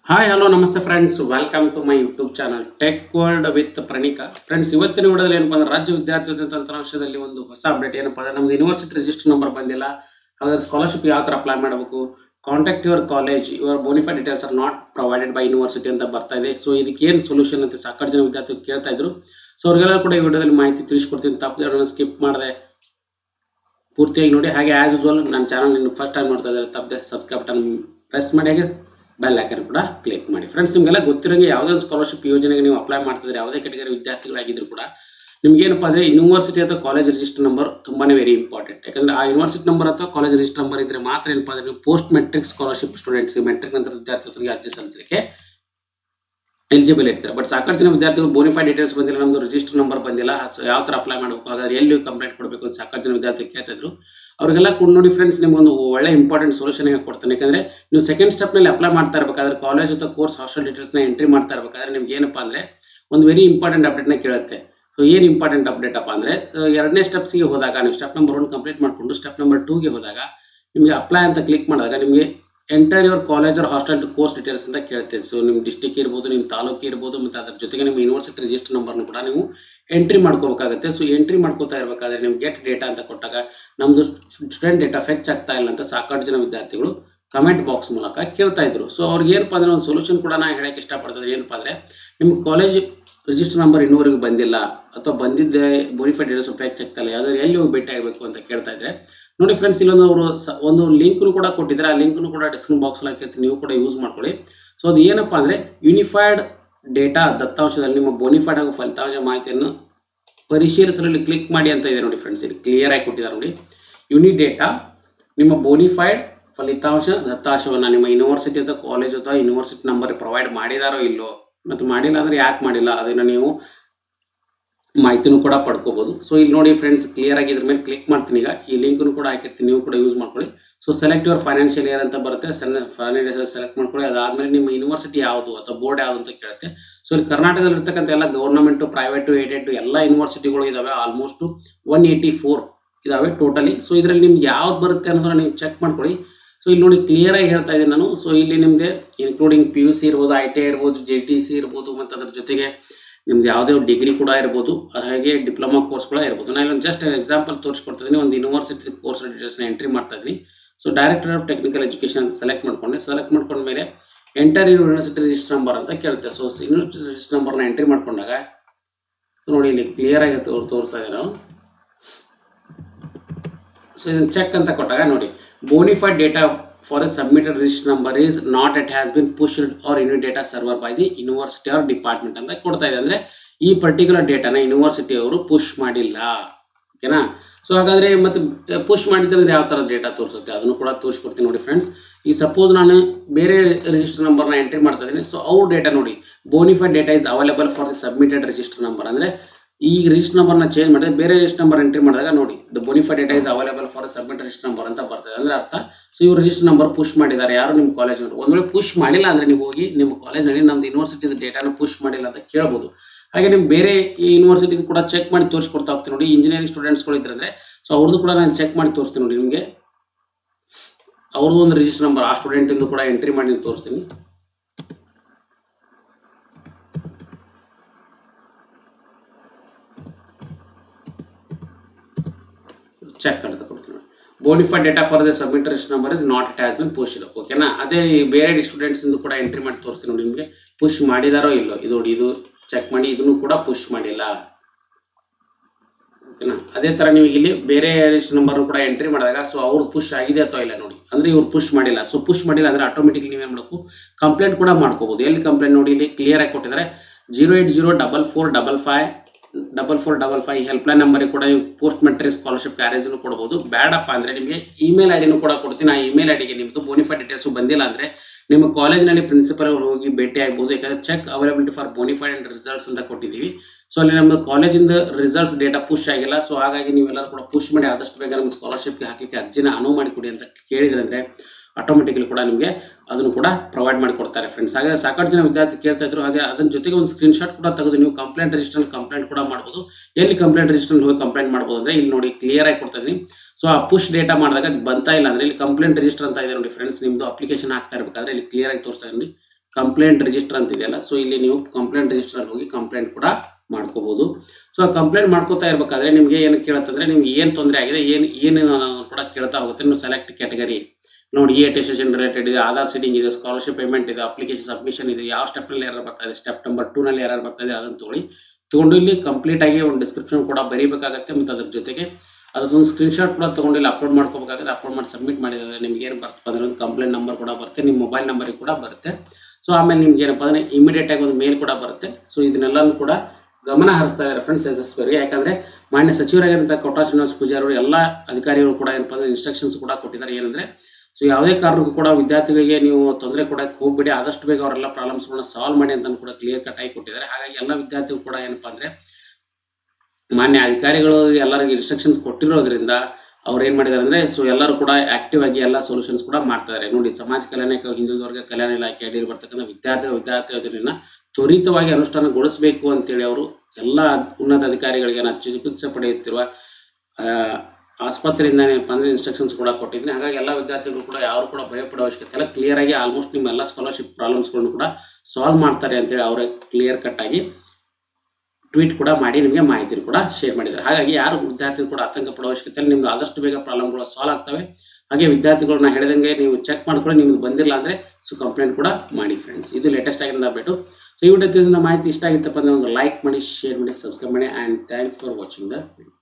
hi hello ನಮಸ್ತೆ friends welcome to my YouTube channel tech world with Pranika friends ಇವತ್ತಿನ ವಿಡಿಯೋದಲ್ಲಿ ಏನಪ್ಪ ಅಂದ್ರೆ ರಾಜ್ಯ ವಿದ್ಯಾರ್ಥಿ ತಂತ್ರಾಂಶದಲ್ಲಿ ಒಂದು ಹೊಸ ಅಪ್ಡೇಟ್ ಏನಪ್ಪ ಅಂದ್ರೆ ನಮ್ದು ಯೂನಿವರ್ಸಿಟಿ ರಿಜಿಸ್ಟರ್ ನಂಬರ್ ಬಂದಿಲ್ಲ ಹಾಗಾದ್ರೆ ಸ್ಕಾಲರ್ಶಿಪ್ ಯಾವ ಥರ ಅಪ್ಲೈ ಮಾಡಬೇಕು contact your college your bonafide details are not provided by university ಅಂತ ಬರ್ತಾ ಇದೆ ಸೊ ಇದಕ್ಕೆ ಏನು ಸೊಲ್ಯೂಷನ್ ಅಂತ ಸಾಕಷ್ಟು ಜನ ವಿದ್ಯಾರ್ಥಿಗಳು ಕೇಳ್ತಾ ಇದ್ರು ಸೊ ಅವ್ರಿಗೆಲ್ಲ ಕೂಡ ಈ ವಿಡಿಯೋದಲ್ಲಿ ಮಾಹಿತಿ ತಿಳಿಸ್ಕೊಡ್ತೀನಿ ತಪ್ಪದೆ ಸ್ಕಿಪ್ ಮಾಡಿದೆ ಪೂರ್ತಿಯಾಗಿ ನೋಡಿ ಹಾಗೆ ಆ್ಯಸ್ ಯೂಸ್ವಲ್ ನನ್ನ ಚಾನಲ್ ನೀವು ಫಸ್ಟ್ ಟೈಮ್ ನೋಡ್ತಾ ಇದ್ದಾರೆ ತಪ್ಪದೆ ಸಬ್ಸ್ಕ್ರೈಬ್ ಬಟನ್ ಪ್ರೆಸ್ ಮಾಡಿ ಹಾಗೆ ಬೆಲ್ ಐಕನ್ ಕೂಡ ಕ್ಲಿಕ್ ಮಾಡಿ ಫ್ರೆಂಡ್ಸ್ ನಿಮಗೆಲ್ಲ ಗೊತ್ತಿರೋಂಗೆ ಯಾವುದೇ ಒಂದು ಸ್ಕಾಲರ್ಶಿಪ್ ಯೋಜನೆಗೆ ನೀವು ಅಪ್ಲೈ ಮಾಡ್ತಿದ್ರೆ ಯಾವುದೇ ಕೆಟಗರಿ ವಿದ್ಯಾರ್ಥಿಗಳಾಗಿದ್ರು ಕೂಡ ನಿಮ್ಗೇನಪ್ಪ ಅಂದರೆ ಯೂನಿವರ್ಸಿಟಿ ಅಥವಾ ಕಾಲೇಜ್ ರಿಜಿಸ್ಟರ್ ನಂಬರ್ ತುಂಬಾನೇ ವೆರಿ ಇಂಪಾರ್ಟೆಂಟ್ ಯಾಕಂದ್ರೆ ಆ ಯೂನಿವರ್ಸಿಟಿ ನಂಬರ್ ಅಥವಾ ಕಾಲೇಜ್ ರಿಜಿಸ್ಟರ್ ನಂಬರ್ ಇದ್ರೆ ಮಾತ್ರ ಏನಪ್ಪ ಅಂದರೆ ನೀವು ಪೋಸ್ಟ್ ಮೆಟ್ರಿಕ್ ಸ್ಕಾಲರ್ಶಿಪ್ ಸ್ಟೂಡೆಂಟ್ಸ್ಗೆ ಮೆಟ್ರಿಕ್ ನಂತರ ವಿದ್ಯಾರ್ಥಿಗಳಿಗೆ ಅರ್ಜಿ ಸಲ್ಲಿಸಲಿಕ್ಕೆ ಎಲಿಜಿಬಲ್ ಇರ್ತಾರೆ ಬಟ್ ಸಾಕಷ್ಟು ಜನ ವಿದ್ಯಾರ್ಥಿಗಳು ಬೋನಿಫೈಡ್ ಡೀಟೇಲ್ಸ್ ಬಂದಿಲ್ಲ ನಮ್ದು ರಿಜಿಸ್ಟರ್ ನಂಬರ್ ಬಂದಿಲ್ಲ ಸೊ ಯಾವ ಥರ ಅಪ್ಲೈ ಮಾಡಬೇಕು ಹಾಗಾದ್ರೆ ಎಲ್ಲಿ ಕಂಪ್ಲೇಂಟ್ ಕೊಡಬೇಕು ಅಂತ ಸಾಕಷ್ಟು ಜನ ವಿದ್ಯಾರ್ಥಿ ಕೇಳ್ತಿದ್ರು ಅವ್ರಿಗೆಲ್ಲ ಕೂಡ ನೋಡಿ ಫ್ರೆಂಡ್ಸ್ ನಿಮ್ಗೊಂದು ಒಳ್ಳೆ ಇಂಪಾರ್ಟೆಂಟ್ ಸೊಲ್ಯೂಷನ್ ಕೊಡ್ತಾನೆ ಯಾಕಂದ್ರೆ ನೀವು ಸೆಕೆಂಡ್ ಸ್ಟೆಪ್ನಲ್ಲಿ ಅಪ್ಲೈ ಮಾಡ್ತಾ ಇರಬೇಕಾದ್ರೆ ಕಾಲೇಜ್ ಅಥವಾ ಕೋರ್ಸ್ ಹಾಸ್ಟೆಲ್ ಡೀಟೇಲ್ಸ್ನ ಎಂಟ್ರಿ ಮಾಡ್ತಾ ಇರಬೇಕಾದ್ರೆ ನಿಮ್ಗೆ ಏನಪ್ಪ ಅಂದರೆ ಒಂದು ವೆರಿ ಇಂಪಾರ್ಟೆಂಟ್ ಅಪ್ಡೇಟ್ನ ಕೇಳುತ್ತೆ ಸೊ ಏನು ಇಂಪಾರ್ಟೆಂಟ್ ಅಪ್ಡೇಟ್ ಅಪ್ಪ ಅಂದರೆ ಎರಡನೇ ಸ್ಟೆಪ್ಸ್ಗೆ ಹೋದಾಗ ನೀವು ಸ್ಟೆಪ್ ನಂಬರ್ ಒನ್ ಕಂಪ್ಲೀಟ್ ಮಾಡಿಕೊಂಡು ಸ್ಟೆಪ್ ನಂಬರ್ ಟೂಗೆ ಹೋದಾಗ ನಿಮಗೆ ಅಪ್ಲೈ ಅಂತ ಕ್ಲಿಕ್ ಮಾಡಿದಾಗ ನಿಮಗೆ enter your college or hostel course details ಅಂತ ಕೇಳುತ್ತೆ ಸೊ ನಿಮ್ಮ ಡಿಸ್ಟಿಕ್ ಇರ್ಬೋದು ನಿಮ್ಮ ತಾಲೂಕು ಇರ್ಬೋದು ಮತ್ತು ಅದ್ರ ಜೊತೆಗೆ ನಿಮ್ಮ ಯೂನಿವರ್ಸಿಟಿ ರಿಜಿಸ್ಟರ್ ನಂಬರ್ನು ಕೂಡ ನೀವು ಎಂಟ್ರಿ ಮಾಡ್ಕೋಬೇಕಾಗುತ್ತೆ ಸೊ ಎಂಟ್ರಿ ಮಾಡ್ಕೋತಾ ಇರಬೇಕಾದ್ರೆ ನೀವು ಗೆಟ್ ಡೇಟಾ ಅಂತ ಕೊಟ್ಟಾಗ ನಮ್ಮದು ಸ್ಟೂಡೆಂಟ್ ಡೇಟಾ ಫೆಚ್ ಆಗ್ತಾ ಇಲ್ಲ ಅಂತ ಸಾಕಷ್ಟು ಜನ ವಿದ್ಯಾರ್ಥಿಗಳು ಕಮೆಂಟ್ ಬಾಕ್ಸ್ ಮೂಲಕ ಕೇಳ್ತಾ ಇದ್ರು ಸೊ ಅವ್ರಿಗೆ ಏನಪ್ಪ ಅಂದರೆ ಒಂದು ಸೊಲ್ಯೂಷನ್ ಕೂಡ ನಾನು ಹೇಳಕ್ಕೆ ಇಷ್ಟಪಡ್ತದೆ ಏನಪ್ಪ ಅಂದರೆ ನಿಮ್ಮ ಕಾಲೇಜ್ ರಿಜಿಸ್ಟರ್ ನಂಬರ್ ಇನ್ನೂವರೆಗೂ ಬಂದಿಲ್ಲ ಅಥವಾ ಬಂದಿದ್ದೆ ಬೋನಿಫೈಡ್ ಡೇಟಾ ಸ್ವಲ್ಪ ಫೆಚ್ ಆಗ್ತಾ ಇಲ್ಲ ಯಾವ್ದಾದ್ರು ಎಲ್ಲಿ ಹೋಗಿ ಭೇಟಿ ಆಗಬೇಕು ಅಂತ ಕೇಳ್ತಾ ಇದ್ರೆ ನೋಡಿ ಫ್ರೆಂಡ್ಸ್ ಇಲ್ಲೊಂದು ಅವರು ಸ- ಒಂದು ಲಿಂಕ್ನು ಕೂಡ ಕೊಟ್ಟಿದ್ದಾರೆ ಆ ಲಿಂಕ್ನು ಕೂಡ ಡಿಸ್ಕ್ರಿಪ್ಷನ್ ಬಾಕ್ಸ್ ಹಾಕಿರ್ತೀನಿ ನೀವು ಕೂಡ ಯೂಸ್ ಮಾಡ್ಕೊಳ್ಳಿ ಸೊ ಅದು ಏನಪ್ಪ ಅಂದರೆ ಯೂನಿಫೈಡ್ ಡೇಟಾ ದತ್ತಾಂಶದಲ್ಲಿ ನಿಮ್ಮ ಬೋನಿಫೈಡ್ ಹಾಗೂ ಫಲಿತಾಂಶ ಮಾಹಿತಿಯನ್ನು ಪರಿಶೀಲಿಸಲು ಇಲ್ಲಿ ಕ್ಲಿಕ್ ಮಾಡಿ ಅಂತ ಇದೆ ನೋಡಿ ಫ್ರೆಂಡ್ಸ್ ಇಲ್ಲಿ ಕ್ಲಿಯರ್ ಆಗಿ ಕೊಟ್ಟಿದ್ದಾರೆ ನೋಡಿ ಯುನಿ ಡೇಟಾ ನಿಮ್ಮ ಬೋನಿಫೈಡ್ ಫಲಿತಾಂಶ ದತ್ತಾಂಶವನ್ನು ನಿಮ್ಮ ಯೂನಿವರ್ಸಿಟಿ ಅಥವಾ ಕಾಲೇಜ್ ಅಥವಾ ಯೂನಿವರ್ಸಿಟಿ ನಂಬರ್ ಪ್ರೊವೈಡ್ ಮಾಡಿದಾರೋ ಇಲ್ಲೋ ಮತ್ತು ಮಾಡಿಲ್ಲ ಅಂದರೆ ಯಾಕೆ ಮಾಡಿಲ್ಲ ಅದನ್ನು ನೀವು ಮಾಹಿತಿನೂ ಕೂಡ ಪಡ್ಕೋಬೋದು ಸೊ ಇಲ್ಲಿ ನೋಡಿ ಫ್ರೆಂಡ್ಸ್ ಕ್ಲಿಯರ್ ಆಗಿ ಇದ್ರ ಮೇಲೆ ಕ್ಲಿಕ್ ಮಾಡ್ತೀನಿ ಈಗ ಈ ಲಿಂಕ್ನು ಕೂಡ ಹಾಕಿರ್ತೀನಿ ನೀವು ಕೂಡ ಯೂಸ್ ಮಾಡ್ಕೊಳ್ಳಿ so select your financial year ಅಂತ ಬರುತ್ತೆ ಫೈನಾನ್ಷಿಯಲ್ ಸೆಲೆಕ್ಟ್ ಮಾಡ್ಕೊಳ್ಳಿ ಅದಾದ್ಮೇಲೆ ನಿಮ್ಮ ಯೂನಿವರ್ಸಿಟಿ ಯಾವುದು ಅಥವಾ ಬೋರ್ಡ್ ಯಾವುದು ಅಂತ ಕೇಳುತ್ತೆ ಸೊ ಇಲ್ಲಿ ಕರ್ನಾಟಕದಲ್ಲಿ ಇರ್ತಕ್ಕಂಥ ಎಲ್ಲ ಗೌರ್ನಮೆಂಟು ಪ್ರೈವೇಟು ಏಡೆಡ್ ಎಲ್ಲ ಯೂನಿವರ್ಸಿಟಿಗಳು ಇದಾವೆ ಆಲ್ಮೋಸ್ಟ್ ಒನ್ ಏಯ್ಟಿ ಫೋರ್ ಇದಾವೆ ಟೋಟಲಿ ಸೊ ಇದರಲ್ಲಿ ನಿಮ್ಗೆ ಯಾವ್ದು ಬರುತ್ತೆ ಅನ್ನೋದನ್ನ ನೀವು ಚೆಕ್ ಮಾಡ್ಕೊಳ್ಳಿ ಸೊ ಇಲ್ಲಿ ನೋಡಿ ಕ್ಲಿಯರ್ ಆಗಿ ಹೇಳ್ತಾ ಇದ್ದೀನಿ ನಾನು ಸೊ ಇಲ್ಲಿ ನಿಮಗೆ ಇನ್ಕ್ಲೂಡಿಂಗ್ ಪಿ ಯು ಸಿ ಇರ್ಬೋದು ಐ ಟಿ ಐ ಇರ್ಬೋದು ಜೆ ಟಿ ಸಿ ಇರ್ಬೋದು ಮತ್ತು ಅದ್ರ ಜೊತೆಗೆ ನಿಮ್ದು ಯಾವುದೇ ಡಿಗ್ರಿ ಕೂಡ ಇರ್ಬೋದು ಹಾಗೆ ಡಿಪ್ಲೊಮಾ ಕೋರ್ಸ್ ಕೂಡ ಇರ್ಬೋದು ನಾನು ಇಲ್ಲೊಂದು ಜಸ್ಟ್ ಎಕ್ಸಾಂಪಲ್ ತೋರಿಸ್ಕೊಡ್ತಿದ್ದೀನಿ ಒಂದು ಯೂನಿವರ್ಸಿಟಿ ಕೋರ್ಸ್ ಡೀಟೇಲ್ಸ್ನ ಎಂಟ್ರಿ ಮಾಡ್ತಾ ಇದ್ದೀನಿ so director of technical education select ಮಾಡ್ಕೊಂಡೆ ಸೆಲೆಕ್ಟ್ ಮಾಡ್ಕೊಂಡ್ಮೇಲೆ ಎಂಟರ್ ಯೂನಿವರ್ಸಿಟಿ ರಿಜಿಸ್ಟರ್ ನಂಬರ್ ಅಂತ ಕೇಳುತ್ತೆ ಸೊ ಯೂನಿವರ್ಸಿಟಿ ರಿಜಿಸ್ಟರ್ ನಂಬರ್ನ ಎಂಟ್ರಿ ಮಾಡ್ಕೊಂಡಾಗ ನೋಡಿ ಇಲ್ಲಿ ಕ್ಲಿಯರ್ ಆಗಿ ತೋ- ತೋರಿಸ್ತಾ ಇದ್ದೀನಿ ನಾನು ಸೊ ಇದನ್ನು ಚೆಕ್ ಅಂತ ಕೊಟ್ಟಾಗ ನೋಡಿ bonafide data for a submitted register number is not it has been pushed or in data server by the university or department ಅಂತ ಕೊಡ್ತಾ ಇದೆ ಅಂದರೆ ಈ ಪರ್ಟಿಕ್ಯುಲರ್ ಡೇಟಾನ ಯೂನಿವರ್ಸಿಟಿ ಅವರು ಪುಷ್ ಮಾಡಿಲ್ಲ ಓಕೆನಾ ಸೊ ಹಾಗಾದರೆ ಮತ್ತೆ ಪುಷ್ ಮಾಡಿದ್ರೆ ಯಾವ ಥರ ಡೇಟಾ ತೋರಿಸುತ್ತೆ ಅದನ್ನು ಕೂಡ ತೋರಿಸ್ಕೊಡ್ತೀನಿ ನೋಡಿ ಫ್ರೆಂಡ್ಸ್ ಈ ಸಪೋಸ್ ನಾನು ಬೇರೆ ರಿಜಿಸ್ಟರ್ ನಂಬರ್ನ ಎಂಟ್ರಿ ಮಾಡ್ತಾ ಇದ್ದೀನಿ ಸೊ ಅವ್ರ ಡೇಟಾ ನೋಡಿ bonafide data is available for the submitted register number ಅಂದರೆ ಈ ರಿಜಿಸ್ಟರ್ ನಂಬರ್ನ ಚೇಂಜ್ ಮಾಡಿದ್ರೆ ಬೇರೆ ರಿಜಿಸ್ಟರ್ ನಂಬರ್ ಎಂಟ್ರಿ ಮಾಡಿದಾಗ ನೋಡಿ the bonafide data is available for submit register number ಅಂತ ಬರ್ತದೆ ಅಂದ್ರೆ ಅರ್ಥ ಸೊ ಇವ್ರು ರಿಜಿಸ್ಟರ್ ನಂಬರ್ ಪುಷ್ ಮಾಡಿದ್ದಾರೆ ಯಾರು ನಿಮ್ಮ ಕಾಲೇಜ್ ಒಂದು ವೇಳೆ ಪುಷ್ ಮಾಡಿಲ್ಲ ಅಂದರೆ ನೀವು ಹೋಗಿ ನಿಮ್ಮ ಕಾಲೇಜ್ನಲ್ಲಿ ನಮ್ದು ಯೂನಿವರ್ಸಿಟಿದ ಡೇಟಾನ ಪುಷ್ ಮಾಡಿಲ್ಲ ಅಂತ ಕೇಳ್ಬೋದು ಹಾಗೆ ನೀವು ಬೇರೆ ಈ ಯೂನಿವರ್ಸಿಟಿ ಕೂಡ ಚೆಕ್ ಮಾಡಿ ತೋರಿಸ್ಕೊಡ್ತಾ ಹೋಗ್ತೀನಿ ನೋಡಿ ಇಂಜಿನಿಯರಿಂಗ್ ಸ್ಟೂಡೆಂಟ್ಸ್ಗಳು ಇದ್ರೆ ಸೊ ಅವ್ರದ್ದು ಕೂಡ ನಾನು ಚೆಕ್ ಮಾಡಿ ತೋರಿಸ್ತೀನಿ ನೋಡಿ ನಿಮಗೆ ಅವ್ರದ್ದು ಒಂದು ರಿಜಿಸ್ಟರ್ ನಂಬರ್ ಆ ಸ್ಟೂಡೆಂಟಿಂದು ಕೂಡ ಎಂಟ್ರಿ ಮಾಡಿ ತೋರಿಸ್ತೀನಿ ಚೆಕ್ ಅಂತ ಕೊಡ್ತೀನಿ bonafide data for the submit register number is not it has been push ಓಕೆನಾ ಅದೇ ಈ ಬೇರೆ ಸ್ಟೂಡೆಂಟ್ಸ್ ಇಂದು ಕೂಡ ಎಂಟ್ರಿ ಮಾಡಿ ತೋರಿಸ್ತೀನಿ ನೋಡಿ ನಿಮಗೆ ಪುಷ್ ಮಾಡಿದಾರೋ ಇಲ್ಲೋ ಇದು ನೋಡಿ ಇದು ಚೆಕ್ ಮಾಡಿ ಇದನ್ನು ಕೂಡ ಪುಷ್ ಮಾಡಿಲ್ಲ ಓಕೆನಾ ಅದೇ ಥರ ನೀವು ಇಲ್ಲಿ ಬೇರೆ ರಿಜಿಸ್ಟರ್ ನಂಬರ್ ಕೂಡ ಎಂಟ್ರಿ ಮಾಡಿದಾಗ ಸೊ ಅವ್ರು ಪುಷ್ ಆಗಿದೆ ಅಥವಾ ಇಲ್ಲ ನೋಡಿ ಅಂದರೆ ಇವ್ರು ಪುಷ್ ಮಾಡಿಲ್ಲ ಸೊ ಪುಷ್ ಮಾಡಿಲ್ಲ ಅಂದರೆ ಆಟೋಮೆಟಿಕ್ಲಿ ನೀವೇನು ಮಾಡಬೇಕು ಕಂಪ್ಲೇಂಟ್ ಕೂಡ ಮಾಡ್ಕೋಬೋದು ಎಲ್ಲಿ ಕಂಪ್ಲೇಂಟ್ ನೋಡಿ ಇಲ್ಲಿ ಕ್ಲಿಯರ್ ಆಗಿ ಕೊಟ್ಟಿದ್ದಾರೆ zero eight zero double four double five double four double five helpline ನಂಬರಿಗೆ ಕೂಡ ನೀವು ಪೋಸ್ಟ್ ಮೆಟ್ರಿಕ್ ಸ್ಕಾಲರ್ಶಿಪ್ ಕ್ಯಾರೇಜನ್ನು ಕೊಡ್ಬೋದು ಬೇಡಪ್ಪ ಅಂದರೆ ನಿಮಗೆ ಇಮೇಲ್ ಐ ಡಿನೂ ಕೂಡ ಕೊಡ್ತೀನಿ ಆ ಇಮೇಲ್ ಐ ಡಿಗೆ ನಿಮ್ಮದು ಬೋನಿಫೈಡ್ ಡೀಟೇಲ್ಸು ಬಂದಿಲ್ಲ ಅಂದರೆ ನಿಮ್ಮ ಕಾಲೇಜ್ನಲ್ಲಿ ಪ್ರಿನ್ಸಿಪಲ್ ಅವರು ಹೋಗಿ ಭೇಟಿ ಆಗ್ಬೋದು ಯಾಕಂದರೆ check availability for bonafide and results ಅಂತ ಕೊಟ್ಟಿದ್ದೀವಿ ಸೊ ಅಲ್ಲಿ ನಮ್ಮ ಕಾಲೇಜಿಂದ ರಿಸಲ್ಟ್ಸ್ ಡೇಟಾ ಪುಷ್ ಆಗಿಲ್ಲ ಸೊ ಹಾಗಾಗಿ ನೀವೆಲ್ಲರೂ ಕೂಡ ಪುಷ್ ಮಾಡಿ ಆದಷ್ಟು ಬೇಗ ನಮ್ಮ ಸ್ಕಾಲರ್ಶಿಪ್ಗೆ ಹಾಕಲಿಕ್ಕೆ ಅರ್ಜಿನ ಅನುವು ಮಾಡಿಕೊಡಿ ಅಂತ ಕೇಳಿದ್ರೆ ಅಂದರೆ ಆಟೋಮೆಟಿಕಲಿ ಕೂಡ ನಿಮಗೆ ಅದನ್ನು ಕೂಡ ಪ್ರೊವೈಡ್ ಮಾಡಿ ಕೊಡ್ತಾರೆ ಫ್ರೆಂಡ್ಸ್ ಹಾಗೆ ಸಾಕಷ್ಟು ಜನ ವಿದ್ಯಾರ್ಥಿ ಕೇಳ್ತಾ ಇದ್ರು ಹಾಗೆ ಅದನ್ನ ಜೊತೆಗೆ ಒಂದು ಸ್ಕ್ರೀನ್ ಶಾಟ್ ಕೂಡ ತೆಗೆದು ನೀವು ಕಂಪ್ಲೇಂಟ್ ರಿಜಿಸ್ಟರ್ ಕಂಪ್ಲೇಂಟ್ ಕೂಡ ಮಾಡ್ಬೋದು ಎಲ್ಲಿ ಕಂಪ್ಲೇಂಟ್ ರಿಜಿಸ್ಟರ್ ಹೋಗಿ ಕಂಪ್ಲೇಂಟ್ ಮಾಡ್ಬೋದು ಅಂದರೆ ಇಲ್ಲಿ ನೋಡಿ ಕ್ಲಿಯರ್ ಆಗಿ ಕೊಡ್ತಾ ಇದೀನಿ ಸೊ ಆ ಪುಷ್ ಡೇಟಾ ಮಾಡಿದಾಗ ಬಂತಾ ಇಲ್ಲ ಅಂದರೆ ಇಲ್ಲಿ ಕಂಪ್ಲೇಂಟ್ ರಿಜಿಸ್ಟರ್ ಅಂತ ಇದೆ ನೋಡಿ ಫ್ರೆಂಡ್ಸ್ ನಿಮ್ಮದು ಅಪ್ಲಿಕೇಶನ್ ಹಾಕ್ತಾ ಇರಬೇಕಾದ್ರೆ ಇಲ್ಲಿ ಕ್ಲಿಯರ್ ಆಗಿ ತೋರಿಸ್ತಾ ಇದೀನಿ ಕಂಪ್ಲೇಂಟ್ ರಿಜಿಸ್ಟರ್ ಅಂತ ಇದೆಯಲ್ಲ ಸೊ ಇಲ್ಲಿ ನೀವು ಕಂಪ್ಲೇಂಟ್ ರಿಜಿಸ್ಟರ್ ಹೋಗಿ ಕಂಪ್ಲೇಂಟ್ ಕೂಡ ಮಾಡ್ಕೋಬಹುದು ಸೊ ಕಂಪ್ಲೇಂಟ್ ಮಾಡ್ಕೋತಾ ಇರ್ಬೇಕಾದ್ರೆ ನಿಮಗೆ ಏನು ಕೇಳುತ್ತಂದ್ರೆ ನಿಮ್ಗೆ ಏನು ತೊಂದರೆ ಆಗಿದೆ ಏನು ಏನು ಕೂಡ ಕೇಳ್ತಾ ಹೋಗುತ್ತೆ ನೀವು ಸೆಲೆಕ್ಟ್ ಕ್ಯಾಟಗರಿ ನೋಡಿ ಇ ಅಟೆಸ್ಟೇಷನ್ ರಿಲೇಟೆಡ್ ಇದೆ ಆಧಾರ್ ಸೀಟಿಂಗ್ ಇದೆ ಸ್ಕಾಲರ್ಶಿಪ್ ಪೇಮೆಂಟ್ ಇದೆ ಅಪ್ಲಿಕೇಶನ್ ಸಬ್ಮಿಷನ್ ಇದೆ ಯಾವ ಸ್ಟೆಪ್ನಲ್ಲಿ ಯಾರು ಬರ್ತಾ ಇದೆ ಸ್ಟೆಪ್ ನಂಬರ್ ಟೂನಲ್ಲಿ ಯಾರು ಬರ್ತಾ ಇದೆ ಅದನ್ನು ತೊಗೊಳ್ಳಿ ತೊಗೊಂಡು ಇಲ್ಲಿ ಕಂಪ್ಲೀಟ್ ಆಗಿ ಒಂದು ಡಿಸ್ಕ್ರಿಪ್ಷನ್ ಕೂಡ ಬರೀಬೇಕಾಗತ್ತೆ ಮತ್ತು ಅದ್ರ ಜೊತೆಗೆ ಅದೊಂದು ಸ್ಕ್ರೀನ್ಶಾಟ್ ಕೂಡ ತೊಗೊಂಡು ಇಲ್ಲಿ ಅಪ್ಲೋಡ್ ಮಾಡ್ಕೋಬೇಕಾಗುತ್ತೆ ಅಪ್ಲೋಡ್ ಮಾಡಿ ಸಬ್ಮಿಟ್ ಮಾಡಿದ್ರೆ ನಿಮ್ಗೆ ಏನು ಬರ್ತಪ್ಪ ಅಂದ್ರೆ ಒಂದು ಕಂಪ್ಲೇಂಟ್ ನಂಬರ್ ಕೂಡ ಬರುತ್ತೆ ನಿಮ್ಮ ಮೊಬೈಲ್ ನಂಬರಿಗೆ ಕೂಡ ಬರುತ್ತೆ ಸೊ ಆಮೇಲೆ ನಿಮ್ಗೆ ಏನಪ್ಪ ಅಂದರೆ ಇಮಿಡಿಯೇಟ್ ಆಗಿ ಒಂದು ಮೇಲ್ ಕೂಡ ಬರುತ್ತೆ ಸೊ ಇದನ್ನೆಲ್ಲನೂ ಕೂಡ ಗಮನ ಹರಿಸ್ತಾ ಇದ್ದಾರೆ ಫ್ರೆಂಡ್ಸ್ ಯಶಸ್ವಿ ಯಾಕಂದ್ರೆ ಮಾನ್ಯ ಸಚಿವರಾಗಿರುವಂಥ ಕೋಟಾ ಶ್ರೀನಿವಾಸ ಪೂಜಾರಿ ಅವರು ಎಲ್ಲ ಅಧಿಕಾರಿಗಳು ಕೂಡ ಏನಪ್ಪ ಅಂದ್ರೆ ಇನ್ಸ್ಟ್ರಕ್ಷನ್ಸ್ ಕೂಡ ಕೊಟ್ಟಿದ್ದಾರೆ ಏನಂದ್ರೆ ಸೊ ಯಾವುದೇ ಕಾರಣಕ್ಕೂ ಕೂಡ ವಿದ್ಯಾರ್ಥಿಗಳಿಗೆ ನೀವು ತೊಂದರೆ ಕೊಡಕ್ಕೆ ಹೋಗ್ಬೇಡಿ ಆದಷ್ಟು ಬೇಗ ಅವರೆಲ್ಲ ಪ್ರಾಬ್ಲಮ್ಸ್ಗಳನ್ನ ಸಾಲ್ವ್ ಮಾಡಿ ಅಂತ ಕೂಡ ಕ್ಲಿಯರ್ ಕಟ್ ಆಗಿ ಕೊಟ್ಟಿದ್ದಾರೆ ಹಾಗಾಗಿ ಎಲ್ಲ ವಿದ್ಯಾರ್ಥಿಗಳು ಕೂಡ ಏನಪ್ಪ ಅಂದ್ರೆ ಮಾನ್ಯ ಅಧಿಕಾರಿಗಳು ಎಲ್ಲರಿಗೂ ಇನ್ಸ್ಟ್ರಕ್ಷನ್ಸ್ ಕೊಟ್ಟಿರೋದ್ರಿಂದ ಅವ್ರು ಏನು ಮಾಡಿದ್ದಾರೆ ಅಂದರೆ ಸೊ ಎಲ್ಲರೂ ಕೂಡ ಆಕ್ಟಿವ್ ಆಗಿ ಎಲ್ಲ ಸೊಲ್ಯೂಷನ್ಸ್ ಕೂಡ ಮಾಡ್ತಾರೆ ನೋಡಿ ಸಮಾಜ ಕಲ್ಯಾಣ ಕ- ಹಿಂದುಳಿದ ವರ್ಗ ಕಲ್ಯಾಣ ಇಲಾಖೆ ಅಡಿಯಲ್ಲಿ ಬರ್ತಕ್ಕಂಥ ವಿದ್ಯಾರ್ಥಿ ವಿದ್ಯಾರ್ಥಿ ಯೋಜನೆಯನ್ನ ತ್ವರಿತವಾಗಿ ಅನುಷ್ಠಾನಗೊಳಿಸಬೇಕು ಅಂತೇಳಿ ಅವರು ಎಲ್ಲ ಉನ್ನತ ಅಧಿಕಾರಿಗಳಿಗೆ ನಾನು ಚಿಕಿತ್ಸೆ ಪಡೆಯುತ್ತಿರುವ ಆ, ಆಸ್ಪತ್ರೆಯಿಂದ ಏನಪ್ಪ ಅಂದರೆ ಇನ್ಸ್ಟ್ರಕ್ಷನ್ಸ್ ಕೂಡ ಕೊಟ್ಟಿದ್ದೀನಿ ಹಾಗಾಗಿ ಎಲ್ಲ ವಿದ್ಯಾರ್ಥಿಗಳು ಕೂಡ ಯಾರು ಕೂಡ ಭಯಪಡೋ ಅವಶ್ಯಕತೆ ಇಲ್ಲ ಕ್ಲಿಯರ್ ಆಗಿ ಆಲ್ಮೋಸ್ಟ್ ನಿಮ್ಮ ಎಲ್ಲ ಸ್ಕಾಲರ್ಶಿಪ್ ಪ್ರಾಬ್ಲಮ್ಸ್ಗಳನ್ನು ಕೂಡ ಸಾಲ್ವ್ ಮಾಡ್ತಾರೆ ಅಂತೇಳಿ ಅವರೇ ಕ್ಲಿಯರ್ ಕಟ್ ಆಗಿ ಟ್ವೀಟ್ ಕೂಡ ಮಾಡಿ ನಿಮಗೆ ಮಾಹಿತಿ ಕೂಡ ಶೇರ್ ಮಾಡಿದ್ದಾರೆ ಹಾಗಾಗಿ ಯಾರು ವಿದ್ಯಾರ್ಥಿಗಳು ಕೂಡ ಆತಂಕ ಪಡೋ ಅವಶ್ಯಕತೆ ಇಲ್ಲ ನಿಮ್ದು ಆದಷ್ಟು ಬೇಗ ಪ್ರಾಬ್ಲಮ್ಗಳು ಸಾಲ್ವ್ ಆಗ್ತವೆ ಹಾಗೆ ವಿದ್ಯಾರ್ಥಿಗಳನ್ನ ಹೇಳಿದಂಗೆ ನೀವು ಚೆಕ್ ಮಾಡ್ಕೊಳ್ಳಿ ನಿಮ್ದು ಬಂದಿಲ್ಲ ಅಂದರೆ ಸೊ ಕಂಪ್ಲೇಂಟ್ ಕೂಡ ಮಾಡಿ ಫ್ರೆಂಡ್ಸ್ ಇದು ಲೇಟೆಸ್ಟ್ ಆಗಿರೋದು ಅಪ್ಡೇಟು ಸೊ ಈ ವಿಡಿಯೋ ಮಾಹಿತಿ ಇಷ್ಟ ಆಗಿತ್ತಪ್ಪ ಅಂದರೆ ಒಂದು ಲೈಕ್ ಮಾಡಿ ಶೇರ್ ಮಾಡಿ ಸಬ್ಸ್ಕ್ರೈಬ್ ಮಾಡಿ and thanks for watching the video